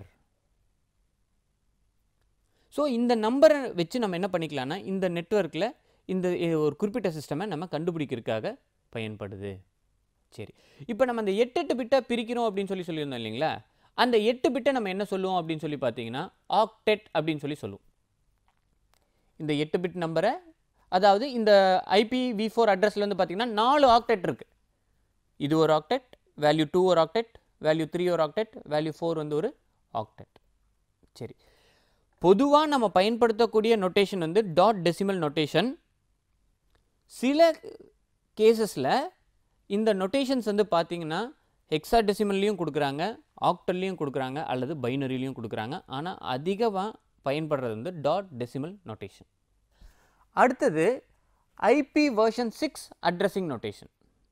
ஸோ இந்த நம்பரை வச்சு நம்ம என்ன பண்ணிக்கலாம்னா இந்த நெட்வொர்க்கில் இந்த இ- ஒரு குறிப்பிட்ட சிஸ்டமை நம்ம கண்டுபிடிக்கிறதுக்காக பயன்படுது சரி இப்போ நம்ம அந்த எட்டு எட்டு பிட்டை பிரிக்கிறோம் அப்படின்னு சொல்லி சொல்லியிருந்தோம் இல்லைங்களா அந்த எட்டு பிட்டை நம்ம என்ன சொல்லுவோம் அப்படின்னு சொல்லி பார்த்தீங்கன்னா ஆக்டெட் அப்படின்னு சொல்லி சொல்லுவோம் இந்த எட்டு பிட் நம்பரை அதாவது இந்த ஐபி வி ஃபோர் அட்ரஸ்லேருந்து பார்த்தீங்கன்னா நாலு ஆக்டெட் இருக்குது இது ஒரு ஆக்டெட் வேல்யூ டூ ஒரு ஆக்டெட் வேல்யூ த்ரீ ஒரு ஆக்டெட் வேல்யூ ஃபோர் வந்து ஒரு ஆக்டெட் சரி பொதுவாக நம்ம பயன்படுத்தக்கூடிய நொட்டேஷன் வந்து டாட் டெசிமல் நொட்டேஷன் சில கேசஸில் இந்த நொட்டேஷன்ஸ் வந்து பார்த்தீங்கன்னா ஹெக்ஸா டெசிமல்லையும் கொடுக்குறாங்க ஆக்டல்லையும் கொடுக்குறாங்க அல்லது பைனரிலையும் கொடுக்குறாங்க ஆனால் அதிகமாக பயன்படுறது வந்து டாட் டெசிமல் நொட்டேஷன் அடுத்தது IP version six addressing notation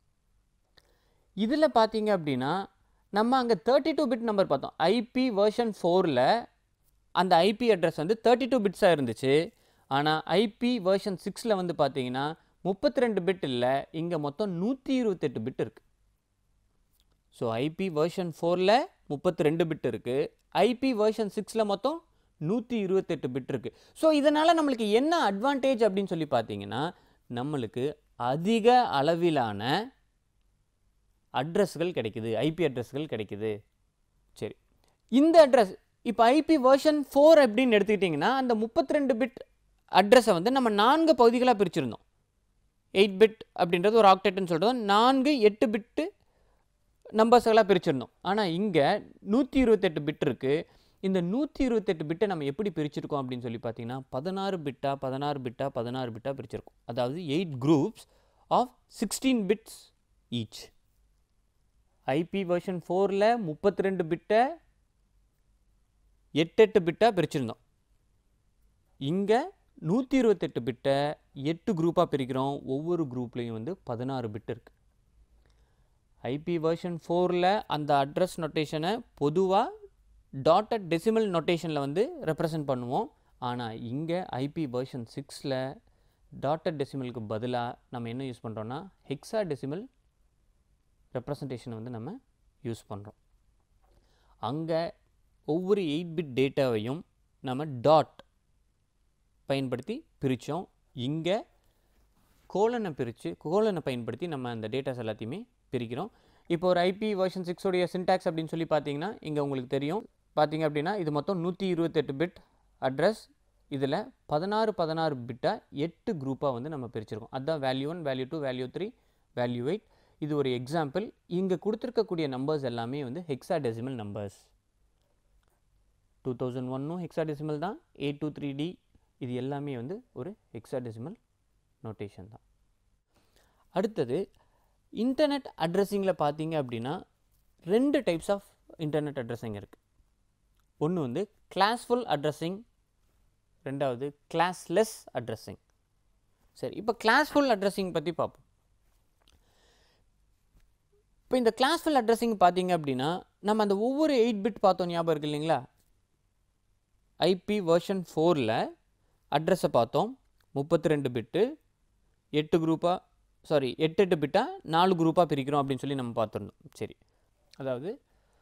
இதில் பார்த்தீங்க அப்படின்னா நம்ம அங்கே தேர்ட்டி டூ பிட் நம்பர் பார்த்தோம் ஐபி வெர்ஷன் ஃபோரில் அந்த ஐபி அட்ரஸ் வந்து தேர்ட்டி டூ பிட்ஸாக இருந்துச்சு ஆனால் ஐபி வெர்ஷன் சிக்ஸில் வந்து பார்த்தீங்கன்னா முப்பத்தி ரெண்டு பிட் இல்லை இங்கே மொத்தம் நூற்றி இருபத்தெட்டு பிட் இருக்குது ஸோ ஐபி வெர்ஷன் ஃபோரில் முப்பத்தி ரெண்டு பிட் இருக்குது ஐபி வெர்ஷன் சிக்ஸில் மொத்தம் நூற்றி இருபத்தெட்டு பிட் இருக்குது ஸோ இதனால் நம்மளுக்கு என்ன அட்வான்டேஜ் அப்படின்னு சொல்லி பார்த்தீங்கன்னா நம்மளுக்கு அதிக அளவிலான அட்ரஸ்கள் கிடைக்குது ஐபி அட்ரஸ்கள் கிடைக்குது சரி இந்த அட்ரஸ் இப்போ ஐபி வெர்ஷன் ஃபோர் அப்படின்னு எடுத்துக்கிட்டிங்கன்னா அந்த முப்பத்தி ரெண்டு பிட் அட்ரஸை வந்து நம்ம நான்கு பகுதிகளாக பிரிச்சிருந்தோம் எயிட் பிட் அப்படின்றது ஒரு ஆக்டெட்னு சொல்கிறோம் நான்கு எட்டு பிட்டு நம்பர்ஸ்களாக பிரிச்சிருந்தோம் ஆனால் இங்கே நூற்றி இருபத்தெட்டு பிட் இருக்குது இந்த நூற்றி இருபத்தெட்டு பிட்டை நம்ம எப்படி பிரிச்சிருக்கோம் அப்படின்னு சொல்லி பார்த்தீங்கன்னா பதினாறு பிட்டா பதினாறு பிட்டா பதினாறு பிட்டா பிரிச்சிருக்கோம் அதாவது eight groups of sixteen bits each IP version ஃபோரில் முப்பத்தி ரெண்டு பிட்டை எட்டு எட்டு பிட்டாக பிரிச்சிருந்தோம் இங்கே நூற்றி இருபத்தெட்டு பிட்டை எட்டு குரூப்பாக பிரிக்கிறோம் ஒவ்வொரு குரூப்லேயும் வந்து பதினாறு பிட் இருக்குது ஐபி வெர்ஷன் ஃபோரில் அந்த அட்ரஸ் நொட்டேஷனை பொதுவாக டாட்டட் டெசிமல் நொட்டேஷனில் வந்து ரெப்ரசன்ட் பண்ணுவோம் ஆனால் இங்கே ஐபி வெர்ஷன் சிக்ஸில் டாட்டட் டெசிமலுக்கு பதிலாக நம்ம என்ன யூஸ் பண்ணுறோன்னா ஹெக்ஸா டெசிமல் ரெப்ரசன்டேஷனை வந்து நம்ம யூஸ் பண்ணுறோம் அங்கே ஒவ்வொரு எயிட் பிட் டேட்டாவையும் நம்ம டாட் பயன்படுத்தி பிரித்தோம் இங்கே கோலனை பிரித்து கோலனை பயன்படுத்தி நம்ம அந்த டேட்டாஸ் எல்லாத்தையுமே பிரிக்கிறோம் இப்போ ஒரு ஐபி வெர்ஷன் சிக்ஸோடைய சின்டாக்ஸ் அப்படின்னு சொல்லி பார்த்தீங்கன்னா இங்கே உங்களுக்கு தெரியும் பார்த்தீங்க அப்படின்னா இது மொத்தம் நூற்றி இருபத்தெட்டு பிட் அட்ரஸ் இதில் பதினாறு பதினாறு பிட்டாக எட்டு குரூப்பாக வந்து நம்ம பிரிச்சிருக்கோம் அதுதான் value one value two value three value eight இது ஒரு எக்ஸாம்பிள் இங்கே கொடுத்துருக்கக்கூடிய நம்பர்ஸ் எல்லாமே வந்து hexa decimal numbers two thousand ஒன்னும் ஹெக்ஸா டெசிமல் தான் எயிட் டூ த்ரீ டி இது எல்லாமே வந்து ஒரு ஹெக்ஸா டெசிமல் நோட்டேஷன் தான் அடுத்தது இன்டர்நெட் அட்ரஸிங்கில் பார்த்தீங்க அப்படின்னா ரெண்டு டைப்ஸ் ஆஃப் இன்டர்நெட் அட்ரஸிங் இருக்குது ஒன்று வந்து கிளாஸ்ஃபுல் அட்ரஸிங் ரெண்டாவது கிளாஸ்லெஸ் அட்ரஸிங் சரி இப்போ கிளாஸ்ஃபுல் அட்ரஸிங் பற்றி பார்ப்போம் இப்போ இந்த கிளாஸ்ஃபுல் அட்ரஸிங் பார்த்தீங்க அப்படின்னா நம்ம அந்த ஒவ்வொரு எயிட் பிட் பார்த்தோம் ஞாபகம் இருக்கு இல்லைங்களா ஐபி வெர்ஷன் ஃபோரில் அட்ரஸை பார்த்தோம் முப்பத்தி ரெண்டு பிட்டு எட்டு குரூப்பாக சாரி எட்டு எட்டு பிட்டாக நாலு குரூப்பாக பிரிக்கிறோம் அப்படின்னு சொல்லி நம்ம பார்த்துருந்தோம் சரி அதாவது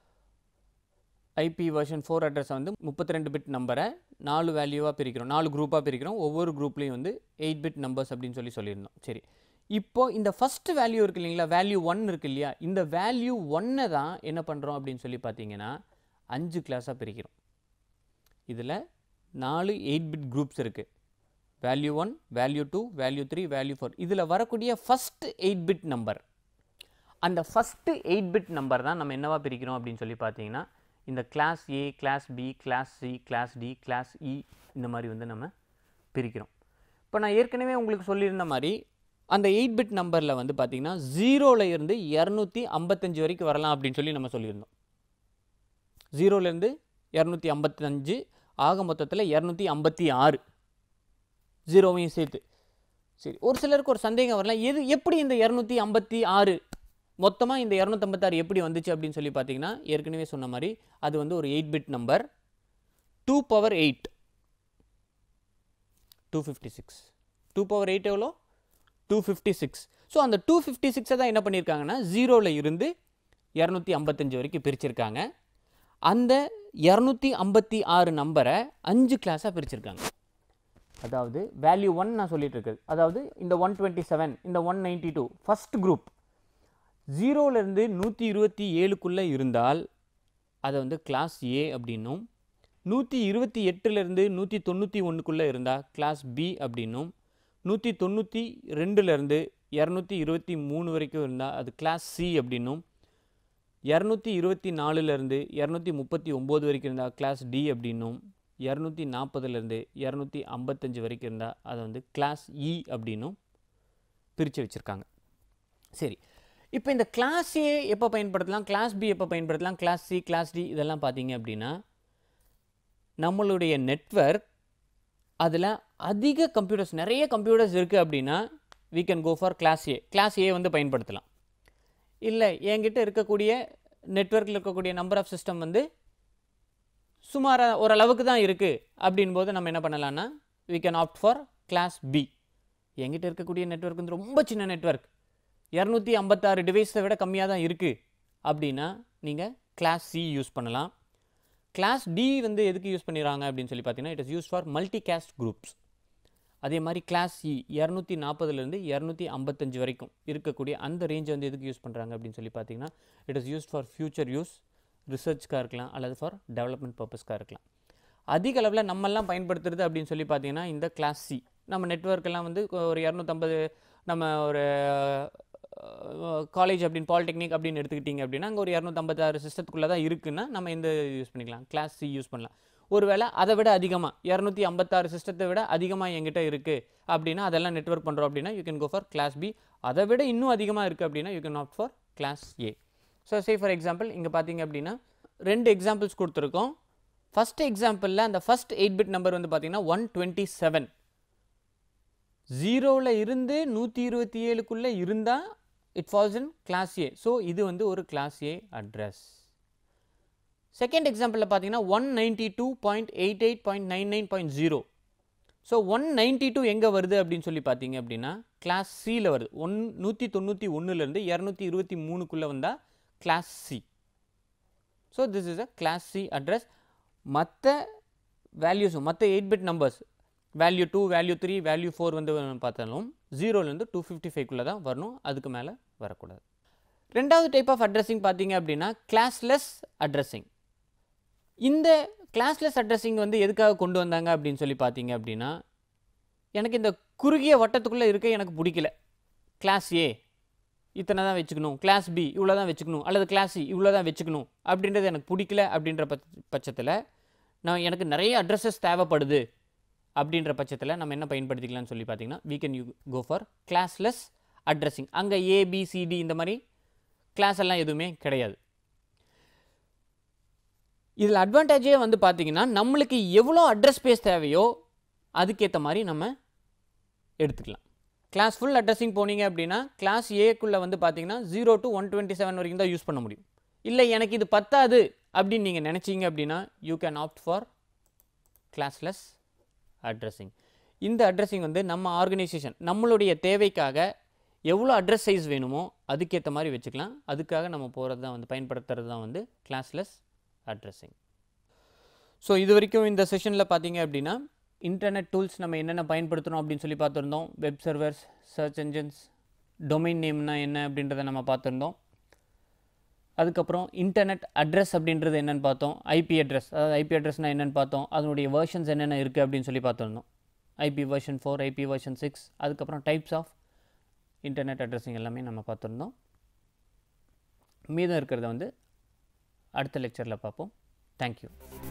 ஐபி வெர்ஷன் ஃபோர் அட்ரஸை வந்து முப்பத்தி ரெண்டு பிட் நம்பரை நாலு வேல்யூவாக பிரிக்கிறோம் நாலு குரூப்பாக பிரிக்கிறோம் ஒவ்வொரு குரூப்லேயும் வந்து எயிட் பிட் நம்பர்ஸ் அப்படின்னு சொல்லி சொல்லியிருந்தோம் சரி இப்போ இந்த ஃபஸ்ட்டு வேல்யூ இருக்கு இல்லைங்களா வேல்யூ ஒன் இருக்கு இல்லையா இந்த வேல்யூ ஒன்னை தான் என்ன பண்ணுறோம் அப்படின்னு சொல்லி பார்த்தீங்கன்னா அஞ்சு கிளாஸாக பிரிக்கிறோம் இதில் நாலு எயிட் பிட் குரூப்ஸ் இருக்குது value one value two value three value four இதில் வரக்கூடிய ஃபஸ்ட்டு எயிட் பிட் நம்பர் அந்த ஃபஸ்ட்டு எயிட் பிட் நம்பர் தான் நம்ம என்னவா பிரிக்கிறோம் அப்படின்னு சொல்லி பார்த்தீங்கன்னா இந்த class A class B class C class D class E இந்த மாதிரி வந்து நம்ம பிரிக்கிறோம் இப்போ நான் ஏற்கனவே உங்களுக்கு சொல்லியிருந்த மாதிரி அந்த எயிட் பிட் நம்பரில் வந்து பார்த்திங்கன்னா ஜீரோவில் இருந்து இரநூத்தி ஐம்பத்தஞ்சு வரைக்கும் வரலாம் அப்படின்னு சொல்லி நம்ம சொல்லியிருந்தோம் ஜீரோலேருந்து இரநூத்தி ஐம்பத்தஞ்சு ஆக மொத்தத்தில் இரநூத்தி ஐம்பத்தி ஆறு ஜீரோவையும் சேர்த்து சரி ஒரு சிலருக்கு ஒரு சந்தேகம் வரலாம் எது எப்படி இந்த இரநூத்தி ஐம்பத்தி ஆறு மொத்தமாக இந்த இரநூத்தம்பத்தாறு எப்படி வந்துச்சு அப்படின்னு சொல்லி பார்த்தீங்கன்னா ஏற்கனவே சொன்ன மாதிரி அது வந்து ஒரு eight bit number two power eight two fifty six two power eight எவ்வளோ டூ ஃபிஃப்டி சிக்ஸ் ஸோ அந்த டூ ஃபிஃப்டி சிக்ஸை தான் என்ன பண்ணியிருக்காங்கன்னா ஜீரோவில் இருந்து இரநூத்தி ஐம்பத்தஞ்சு வரைக்கும் பிரிச்சிருக்காங்க அந்த இரநூத்தி ஐம்பத்தி ஆறு நம்பரை அஞ்சு கிளாஸாக பிரிச்சிருக்காங்க அதாவது வேல்யூ ஒன் நான் சொல்லிட்டு இருக்குது அதாவது இந்த ஒன் டுவெண்ட்டி செவன் இந்த one ninety two first group ஜீரோலேருந்து நூற்றி இருபத்தி ஏழுக்குள்ளே இருந்தால் அதை வந்து கிளாஸ் ஏ அப்படின்னும் நூற்றி இருபத்தி எட்டுலேருந்து நூற்றி தொண்ணூற்றி ஒன்றுக்குள்ளே இருந்தால் கிளாஸ் பி அப்படின்னும் நூற்றி தொண்ணூற்றி ரெண்டுலேருந்து இரநூத்தி இருபத்தி மூணு வரைக்கும் இருந்தால் அது கிளாஸ் சி அப்படின்னும் இரநூத்தி இருபத்தி நாலுலேருந்து இரநூத்தி முப்பத்தி ஒம்பது வரைக்கும் இருந்தால் கிளாஸ் டி அப்படின்னும் இரநூத்தி நாற்பதுலேருந்து இரநூத்தி ஐம்பத்தஞ்சு வரைக்கும் இருந்தால் அதை வந்து கிளாஸ் இ அப்படின்னும் பிரித்து வச்சுருக்காங்க சரி இப்போ இந்த கிளாஸ் ஏ எப்போ பயன்படுத்தலாம் கிளாஸ் பி எப்போ பயன்படுத்தலாம் கிளாஸ் சி கிளாஸ் டி இதெல்லாம் பார்த்தீங்க அப்படின்னா நம்மளுடைய நெட்வொர்க் அதில் அதிக கம்ப்யூட்டர்ஸ் நிறைய கம்ப்யூட்டர்ஸ் இருக்குது அப்படின்னா we can go for class A class A வந்து பயன்படுத்தலாம் இல்லை என்கிட்ட இருக்கக்கூடிய நெட்வொர்க்கில் இருக்கக்கூடிய நம்பர் ஆஃப் சிஸ்டம் வந்து சுமாராக ஓரளவுக்கு தான் இருக்குது அப்படின் போது நம்ம என்ன பண்ணலாம்னா we can opt for class B என்கிட்ட இருக்கக்கூடிய நெட்வொர்க் வந்து ரொம்ப சின்ன நெட்வொர்க் இரநூத்தி ஐம்பத்தாறு டிவைஸை விட கம்மியாக தான் இருக்குது அப்படின்னா நீங்கள் கிளாஸ் சி யூஸ் பண்ணலாம் கிளாஸ் டி வந்து எதுக்கு யூஸ் பண்ணிடுறாங்க அப்படின்னு சொல்லி பார்த்தீங்கன்னா it is use for multicast groups அதே மாதிரி கிளாஸ் இ இரநூத்தி நாற்பதுலேருந்து இரநூத்தி ஐம்பத்தஞ்சு வரைக்கும் இருக்கக்கூடிய அந்த ரேஞ்சை வந்து எதுக்கு யூஸ் பண்ணுறாங்க அப்படின்னு சொல்லி பார்த்தீங்கன்னா it is use for future use ரிசர்ச்க்காக இருக்கலாம் அல்லது ஃபார் டெவலப்மெண்ட் பர்பஸ்க்காக இருக்கலாம் அதிக அளவில் நம்மெல்லாம் பயன்படுத்துறது அப்படின்னு சொல்லி பார்த்தீங்கன்னா இந்த கிளாஸ் சி நம்ம நெட்ஒர்க் எல்லாம் வந்து ஒரு இரநூத்தம்பது நம்ம ஒரு காலேஜ் அப்படின்னு பாலிடெக்னிக் அப்படின்னு எடுத்துக்கிட்டிங்க அப்படின்னா அங்கே ஒரு இரநூத்தம்பத்தாறு சிஸ்டத்துக்குள்ளே தான் இருக்குன்னா நம்ம இந்த யூஸ் பண்ணிக்கலாம் கிளாஸ் சி யூஸ் பண்ணலாம் ஒருவேளை அதை விட அதிகமாக இரநூத்தி ஐம்பத்தாறு சிஸ்டத்தை விட அதிகமாக எங்கிட்ட இருக்குது அப்படின்னா அதெல்லாம் நெட்ஒர்க் பண்ணுறோம் அப்படின்னா you can go for class B அதை விட இன்னும் அதிகமாக இருக்குது அப்படின்னா you can opt for class A so say for example இங்கே பார்த்தீங்க அப்படின்னா ரெண்டு எக்ஸாம்பிள்ஸ் கொடுத்துருக்கோம் ஃபஸ்ட் எக்ஸாம்பிளில் அந்த ஃபஸ்ட் எயிட் பிட் நம்பர் வந்து பார்த்தீங்கன்னா ஒன் டுவெண்ட்டி செவன் ஜீரோவில் இருந்து நூற்றி இருபத்தி ஏழுக்குள்ளே இருந்தால் it falls in class A ஸோ இது வந்து ஒரு கிளாஸ் ஏ அட்ரஸ் செகண்ட் எக்ஸாம்பிளில் பார்த்தீங்கன்னா one ninety two point eight eight point nine nine point zero so one ninety two எங்கே வருது அப்படின்னு சொல்லி பார்த்தீங்க அப்படின்னா கிளாஸ் சியில் வருது ஒன் நூற்றி தொண்ணூற்றி ஒன்றுலேருந்து இரநூத்தி இருபத்தி மூணுக்குள்ளே வந்தால் class C so this is a class C address மற்ற வேல்யூஸும் மற்ற eight bit numbers value two value three value four வந்து பார்த்தாலும் ஜீரோலேருந்து டூ ஃபிஃப்டி ஃபைவ்க்குள்ளே தான் வரணும் அதுக்கு மேலே வரக்கூடாது ரெண்டாவது டைப் ஆஃப் அட்ரஸிங் பார்த்தீங்க அப்படின்னா கிளாஸ்லெஸ் அட்ரஸிங் இந்த கிளாஸ்லெஸ் அட்ரஸிங் வந்து எதுக்காக கொண்டு வந்தாங்க அப்படின்னு சொல்லி பார்த்தீங்க அப்படின்னா எனக்கு இந்த குறுகிய வட்டத்துக்குள்ளே இருக்க எனக்கு பிடிக்கல கிளாஸ் ஏ இத்தனை தான் வச்சுக்கணும் கிளாஸ் பி இவ்வளோ தான் வச்சுக்கணும் அல்லது கிளாஸ் சி இவ்வளோ தான் வச்சுக்கணும் அப்படின்றது எனக்கு பிடிக்கல அப்படின்ற பட்ச பட்சத்தில் நான் எனக்கு நிறைய அட்ரஸஸ் தேவைப்படுது அப்படின்ற பட்சத்தில் நம்ம என்ன பயன்படுத்திக்கலாம்னு சொல்லி பார்த்தீங்கன்னா we can you go for classless addressing அங்கே ஏபிசிடி இந்த மாதிரி கிளாஸ் எல்லாம் எதுவுமே கிடையாது இதில் அட்வான்டேஜே வந்து பார்த்தீங்கன்னா நம்மளுக்கு எவ்வளோ அட்ரஸ் ஸ்பேஸ் தேவையோ அதுக்கேற்ற மாதிரி நம்ம எடுத்துக்கலாம் கிளாஸ் ஃபுல் அட்ரஸிங் போனீங்க அப்படின்னா கிளாஸ் ஏக்குள்ளே வந்து பார்த்தீங்கன்னா zero to one twenty seven வரைக்கும் தான் யூஸ் பண்ண முடியும் இல்லை எனக்கு இது பத்தாது அப்படின்னு நீங்கள் நினச்சிங்க அப்படின்னா you can opt for classless addressing இந்த அட்ரஸிங் வந்து நம்ம ஆர்கனைசேஷன் நம்மளுடைய தேவைக்காக எவ்வளோ அட்ரஸ் சைஸ் வேணுமோ அதுக்கேற்ற மாதிரி வச்சுக்கலாம் அதுக்காக நம்ம போகிறது தான் வந்து பயன்படுத்துறது தான் வந்து கிளாஸ்லெஸ் அட்ரஸிங் ஸோ இது வரைக்கும் இந்த செஷனில் பார்த்தீங்க அப்படின்னா இன்டர்நெட் டூல்ஸ் நம்ம என்னென்ன பயன்படுத்தணும் அப்படின்னு சொல்லி பார்த்துருந்தோம் web servers search engines domain நேம்னா என்ன அப்படின்றத நம்ம பார்த்துருந்தோம் அதுக்கப்புறம் இன்டர்நெட் அட்ரஸ் அப்படின்றது என்னென்னு பார்த்தோம் ஐபி அட்ரஸ் அதாவது ஐபி அட்ரஸ்னால் என்னென்னு பார்த்தோம் அதனுடைய வேர்ஷன்ஸ் என்னென்ன இருக்குது அப்படின்னு சொல்லி பார்த்துருந்தோம் IP version four IP version six அதுக்கப்புறம் டைப்ஸ் ஆஃப் இன்டர்நெட் அட்ரஸிங் எல்லாமே நம்ம பார்த்துருந்தோம் மீதம் இருக்கிறத வந்து அடுத்த லெக்சரில் பார்ப்போம் தேங்க்யூ